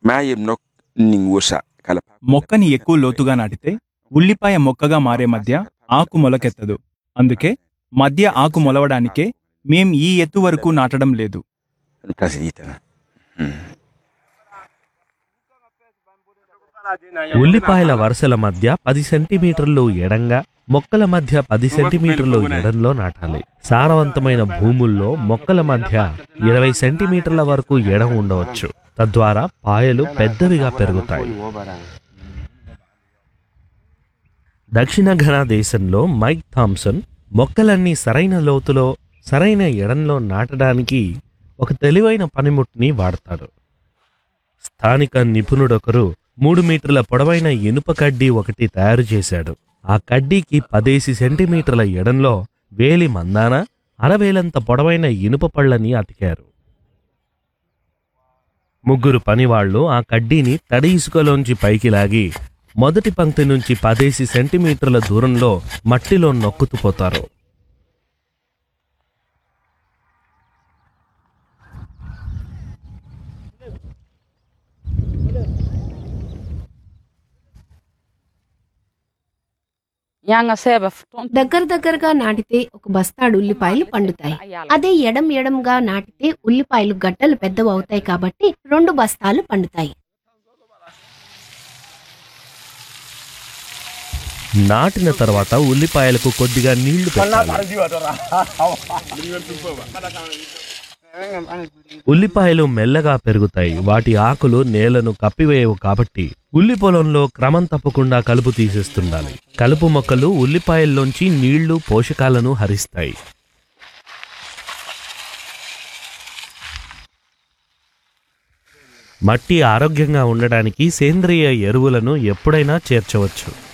Mayem nok ning wosa kala మొక్కని ఎక్కువ లోతుగా నాటితే ఉల్లిపాయ మొక్కగా మారే మధ్య ఆకు మొలకెత్తదు అందుకే మధ్య ఆకు మొలవడానికే మేం ఈ ఎత్తు వరకు నాటడం లేదు place dita. Hmm. ఉల్లిపాయల వరుసల మధ్య పది సెంటీమీటర్లు ఎడంగా మొక్కల మధ్య పది సెంటీమీటర్లు ఎడంలో నాటాలి సారవంతమైన భూముల్లో మొక్కల మధ్య ఇరవై సెంటీమీటర్ల వరకు ఎడం ఉండవచ్చు తద్వారా పాయలు పెద్దవిగా పెరుగుతాయి దక్షిణ ఘనా దేశంలో మైక్ థామ్సన్ మొక్కలన్నీ సరైన లోతులో సరైన ఎడంలో నాటడానికి ఒక తెలివైన పనిముట్ని వాడతాడు స్థానిక నిపుణుడొకరు మూడు మీటర్ల పొడవైన ఇనుప కడ్డీ ఒకటి తయారు చేశాడు ఆ కడ్డీకి పదేసి సెంటీమీటర్ల ఎడంలో వేలి మందాన అరవేలంత పొడవైన ఇనుప పళ్ళని అతికారు ముగ్గురు పనివాళ్లు ఆ కడ్డీని తడి ఇసుకలోంచి పైకి లాగి మొదటి పంక్తి నుంచి పదేసి సెంటీమీటర్ల దూరంలో మట్టిలో నొక్కుతూ పోతారు Nyanga seba futon. దగ్గర దగ్గరగా నాటితే ఒక బస్తాడు ఉల్లిపాయలు పండుతాయి అదే ఎడం ఎడంగా నాటితే ఉల్లిపాయలు గడ్డలు పెద్దవవుతాయి కాబట్టి రెండు బస్తాలు పండుతాయి నాటిన తర్వాత ఉల్లిపాయలకు కొద్దిగా నీళ్లు పెట్టాలి ఉల్లిపాయలు మెల్లగా పెరుగుతాయి వాటి ఆకులు నేలను కప్పివేయవు కాబట్టి ఉల్లి పొలంలో క్రమం తప్పకుండా కలుపు తీసేస్తుండాలి కలుపు మొక్కలు ఉల్లిపాయల్లోంచి నీళ్లు పోషకాలను హరిస్తాయి మట్టి ఆరోగ్యంగా ఉండడానికి సేంద్రియ ఎరువులను ఎప్పుడైనా చేర్చవచ్చు